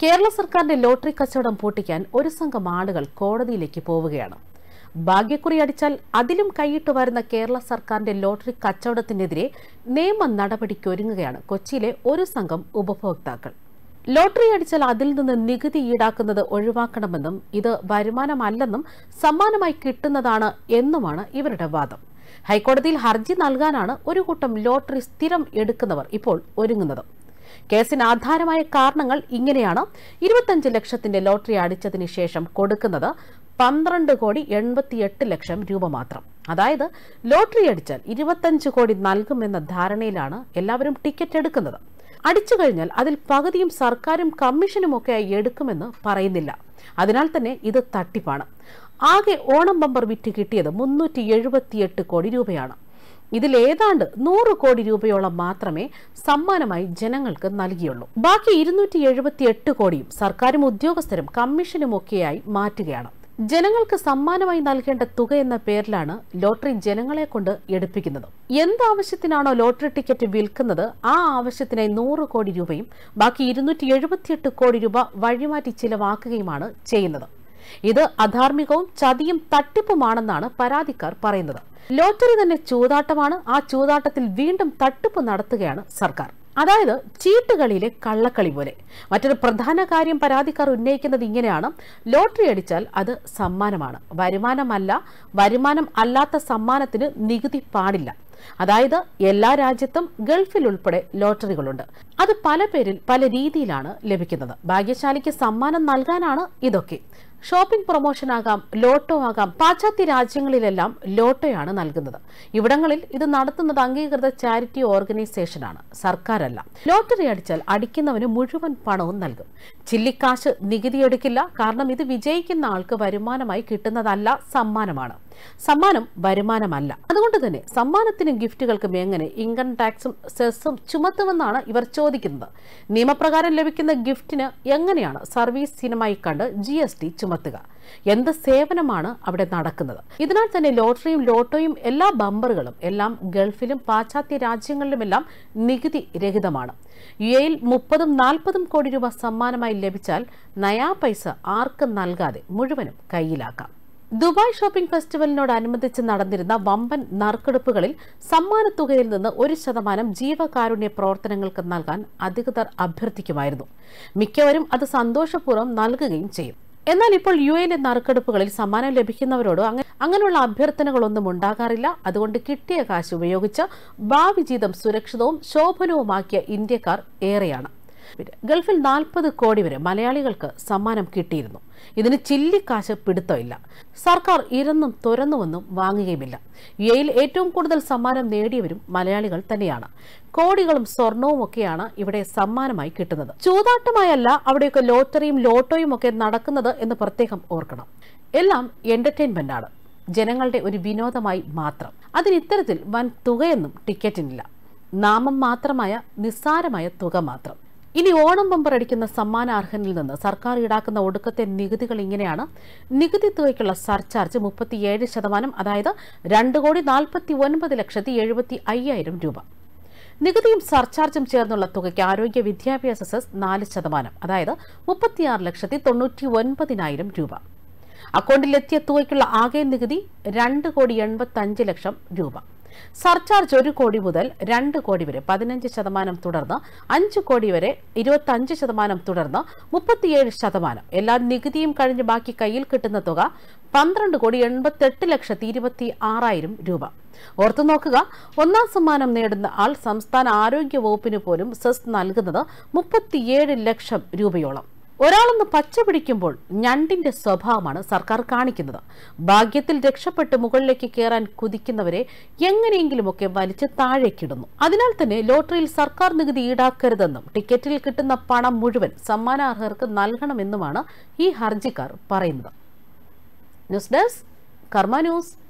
കേരള സർക്കാരിന്റെ ലോട്ടറി കച്ചവടം പൂട്ടിക്കാൻ ഒരു സംഘം ആളുകൾ കോടതിയിലേക്ക് പോവുകയാണ് ഭാഗ്യക്കുറി അടിച്ചാൽ അതിലും കൈയിട്ട് വരുന്ന കേരള സർക്കാരിന്റെ ലോട്ടറി കച്ചവടത്തിനെതിരെ നിയമ നടപടിക്കൊരുങ്ങുകയാണ് കൊച്ചിയിലെ ഒരു സംഘം ഉപഭോക്താക്കൾ ലോട്ടറി അടിച്ചാൽ അതിൽ നിന്ന് നികുതി ഈടാക്കുന്നത് ഒഴിവാക്കണമെന്നും ഇത് വരുമാനമല്ലെന്നും സമ്മാനമായി കിട്ടുന്നതാണ് എന്നുമാണ് ഇവരുടെ വാദം ഹൈക്കോടതിയിൽ ഹർജി നൽകാനാണ് ഒരു കൂട്ടം ലോട്ടറി സ്ഥിരം എടുക്കുന്നവർ ഇപ്പോൾ ഒരുങ്ങുന്നത് കേസിന് ആധാരമായ കാരണങ്ങൾ ഇങ്ങനെയാണ് ഇരുപത്തഞ്ച് ലക്ഷത്തിന്റെ ലോട്ടറി അടിച്ചതിന് ശേഷം കൊടുക്കുന്നത് പന്ത്രണ്ട് കോടി എൺപത്തിയെട്ട് ലക്ഷം രൂപ മാത്രം അതായത് ലോട്ടറി അടിച്ചാൽ ഇരുപത്തഞ്ച് കോടി നൽകുമെന്ന ധാരണയിലാണ് എല്ലാവരും ടിക്കറ്റ് എടുക്കുന്നത് അടിച്ചു കഴിഞ്ഞാൽ അതിൽ പകുതിയും സർക്കാരും കമ്മീഷനുമൊക്കെയായി എടുക്കുമെന്ന് പറയുന്നില്ല അതിനാൽ തന്നെ ഇത് തട്ടിപ്പാണ് ആകെ ഓണം ബമ്പർ വിറ്റ് കിട്ടിയത് മുന്നൂറ്റി എഴുപത്തിയെട്ട് കോടി രൂപയാണ് ഇതിൽ ഏതാണ്ട് നൂറ് കോടി രൂപയോളം മാത്രമേ സമ്മാനമായി ജനങ്ങൾക്ക് നൽകിയുള്ളൂ ബാക്കി ഇരുന്നൂറ്റി എഴുപത്തിയെട്ട് കോടിയും സർക്കാരും ഉദ്യോഗസ്ഥരും കമ്മീഷനുമൊക്കെയായി മാറ്റുകയാണ് ജനങ്ങൾക്ക് സമ്മാനമായി നൽകേണ്ട തുക എന്ന പേരിലാണ് ലോട്ടറി ജനങ്ങളെ കൊണ്ട് എടുപ്പിക്കുന്നത് എന്താവശ്യത്തിനാണോ ലോട്ടറി ടിക്കറ്റ് വിൽക്കുന്നത് ആ ആവശ്യത്തിനായി നൂറ് കോടി രൂപയും ബാക്കി ഇരുന്നൂറ്റി എഴുപത്തിയെട്ട് കോടി രൂപ വഴിമാറ്റി ചിലവാക്കുകയുമാണ് ചെയ്യുന്നത് ഇത് അധാർമികവും ചതിയും തട്ടിപ്പുമാണെന്നാണ് പരാതിക്കാർ പറയുന്നത് ലോട്ടറി തന്നെ ചൂതാട്ടമാണ് ആ ചൂതാട്ടത്തിൽ വീണ്ടും തട്ടിപ്പ് നടത്തുകയാണ് സർക്കാർ അതായത് ചീട്ടുകളിയിലെ കള്ളക്കളി പോലെ മറ്റൊരു പ്രധാന കാര്യം പരാതിക്കാർ ഉന്നയിക്കുന്നത് ഇങ്ങനെയാണ് ലോട്ടറി അടിച്ചാൽ അത് സമ്മാനമാണ് വരുമാനമല്ല വരുമാനം അല്ലാത്ത സമ്മാനത്തിന് നികുതി പാടില്ല അതായത് എല്ലാ രാജ്യത്തും ഗൾഫിൽ ഉൾപ്പെടെ ലോട്ടറികളുണ്ട് അത് പല പേരിൽ പല രീതിയിലാണ് ലഭിക്കുന്നത് ഭാഗ്യശാലിക്ക് സമ്മാനം നൽകാനാണ് ഇതൊക്കെ ഷോപ്പിംഗ് പ്രൊമോഷൻ ആകാം ലോട്ടോ ആകാം പാശ്ചാത്യ രാജ്യങ്ങളിലെല്ലാം ലോട്ടോയാണ് നൽകുന്നത് ഇവിടങ്ങളിൽ ഇത് നടത്തുന്നത് അംഗീകൃത ചാരിറ്റി ഓർഗനൈസേഷനാണ് സർക്കാരല്ല ലോട്ടറി അടിച്ചാൽ അടിക്കുന്നവന് മുഴുവൻ പണവും നൽകും ചില്ലിക്കാശ് നികുതി എടുക്കില്ല കാരണം ഇത് വിജയിക്കുന്ന ആൾക്ക് വരുമാനമായി കിട്ടുന്നതല്ല സമ്മാനമാണ് സമ്മാനം വരുമാനമല്ല അതുകൊണ്ട് തന്നെ സമ്മാനത്തിനും ഗിഫ്റ്റുകൾക്കും എങ്ങനെ ഇൻകം ടാക്സും സെസ്സും ചുമത്തുമെന്നാണ് ഇവർ ചോദിക്കുന്നത് നിയമപ്രകാരം ലഭിക്കുന്ന ഗിഫ്റ്റിന് എങ്ങനെയാണ് സർവീസ് സിനിമയി കണ്ട് ജി എസ് ടി ചുമത്തുക എന്ത് സേവനമാണ് അവിടെ നടക്കുന്നത് ഇതിനാൽ തന്നെ ലോട്ടറിയും ലോട്ടോയും എല്ലാ ബമ്പറുകളും എല്ലാം ഗൾഫിലും പാശ്ചാത്യ രാജ്യങ്ങളിലുമെല്ലാം നികുതി രഹിതമാണ് യു എയിൽ മുപ്പതും നാൽപ്പതും കോടി രൂപ സമ്മാനമായി ലഭിച്ചാൽ നയാ പൈസ ആർക്കും നൽകാതെ മുഴുവനും കയ്യിലാക്കാം ദുബായ് ഷോപ്പിംഗ് ഫെസ്റ്റിവലിനോടനുബന്ധിച്ച് നടന്നിരുന്ന വമ്പൻ നറുക്കെടുപ്പുകളിൽ സമ്മാനത്തുകയിൽ നിന്ന് ഒരു ശതമാനം ജീവകാരുണ്യ പ്രവർത്തനങ്ങൾക്ക് നൽകാൻ അധികൃതർ അഭ്യർത്ഥിക്കുമായിരുന്നു മിക്കവരും അത് സന്തോഷപൂർവ്വം നൽകുകയും ചെയ്യും എന്നാൽ ഇപ്പോൾ യു എയിലെ നറുക്കെടുപ്പുകളിൽ സമ്മാനം ലഭിക്കുന്നവരോട് അങ്ങ- അങ്ങനെയുള്ള അഭ്യർത്ഥനകളൊന്നും ഉണ്ടാകാറില്ല അതുകൊണ്ട് കിട്ടിയ കാശ് ഉപയോഗിച്ച് ഭാവി ജീവിതം സുരക്ഷിതവും ശോഭനവുമാക്കിയ ഇന്ത്യക്കാർ ഏറെയാണ് ഗൾഫിൽ നാൽപ്പത് കോടി വരെ മലയാളികൾക്ക് സമ്മാനം കിട്ടിയിരുന്നു ഇതിന് ചില്ലിക്കാശ് പിടുത്തമില്ല സർക്കാർ ഇരന്നും തുരന്നുവെന്നും വാങ്ങുകയുമില്ല യു എയിൽ ഏറ്റവും കൂടുതൽ സമ്മാനം നേടിയവരും മലയാളികൾ തന്നെയാണ് കോടികളും സ്വർണവും ഒക്കെയാണ് ഇവിടെ സമ്മാനമായി കിട്ടുന്നത് ചൂതാട്ടമായല്ല അവിടെയൊക്കെ ലോട്ടറിയും ലോട്ടോയും ഒക്കെ നടക്കുന്നത് എന്ന് പ്രത്യേകം ഓർക്കണം എല്ലാം എന്റർടൈൻമെന്റ് ആണ് ജനങ്ങളുടെ ഒരു വിനോദമായി മാത്രം അതിന് ഇത്തരത്തിൽ വൻ തുകയൊന്നും ടിക്കറ്റിനില്ല നാമം മാത്രമായ നിസ്സാരമായ തുക മാത്രം ഇനി ഓണം ബമ്പർ അടിക്കുന്ന സമ്മാനാർഹനിൽ നിന്ന് സർക്കാർ ഈടാക്കുന്ന ഒടുക്കത്തെ നികുതികൾ ഇങ്ങനെയാണ് നികുതി തുകയ്ക്കുള്ള സർചാർജ് മുപ്പത്തിയേഴ് ശതമാനം അതായത് രണ്ട് കോടി നാൽപ്പത്തി ഒൻപത് ലക്ഷത്തി എഴുപത്തി അയ്യായിരം രൂപ നികുതിയും സർചാർജും ചേർന്നുള്ള തുകയ്ക്ക് ആരോഗ്യ വിദ്യാഭ്യാസ സെസ് നാല് ശതമാനം അതായത് മുപ്പത്തിയാറ് ലക്ഷത്തി തൊണ്ണൂറ്റി ഒൻപതിനായിരം രൂപ അക്കൗണ്ടിലെത്തിയ തുകയ്ക്കുള്ള ആകെ നികുതി രണ്ട് കോടി എൺപത്തി അഞ്ച് ലക്ഷം രൂപ സർചാർജ് ഒരു കോടി മുതൽ രണ്ട് കോടി വരെ പതിനഞ്ച് ശതമാനം തുടർന്ന് അഞ്ച് കോടി വരെ ഇരുപത്തി അഞ്ച് ശതമാനം തുടർന്ന് മുപ്പത്തിയേഴ് ശതമാനം എല്ലാ നികുതിയും കഴിഞ്ഞ് ബാക്കി കയ്യിൽ കിട്ടുന്ന തുക പന്ത്രണ്ട് കോടി എൺപത്തെട്ട് ലക്ഷത്തി ഇരുപത്തി ആറായിരം രൂപ ഓർത്തു നോക്കുക ഒന്നാം സമ്മാനം നേടുന്ന ആൾ സംസ്ഥാന ആരോഗ്യ വകുപ്പിന് പോലും സെസ് നൽകുന്നത് മുപ്പത്തിയേഴ് ലക്ഷം രൂപയോളം ഒരാളൊന്ന് പച്ച പിടിക്കുമ്പോൾ ഞണ്ടിന്റെ സ്വഭാവമാണ് സർക്കാർ കാണിക്കുന്നത് ഭാഗ്യത്തിൽ രക്ഷപ്പെട്ട് മുകളിലേക്ക് കയറാൻ കുതിക്കുന്നവരെ എങ്ങനെയെങ്കിലുമൊക്കെ വലിച്ച് താഴേക്കിടുന്നു അതിനാൽ തന്നെ ലോട്ടറിയിൽ സർക്കാർ നികുതി ഈടാക്കരുതെന്നും ടിക്കറ്റിൽ കിട്ടുന്ന പണം മുഴുവൻ സമ്മാനാർഹർക്ക് നൽകണമെന്നുമാണ് ഈ ഹർജിക്കാർ പറയുന്നത് ന്യൂസ് ഡെസ്ക് കർമ്മ ന്യൂസ്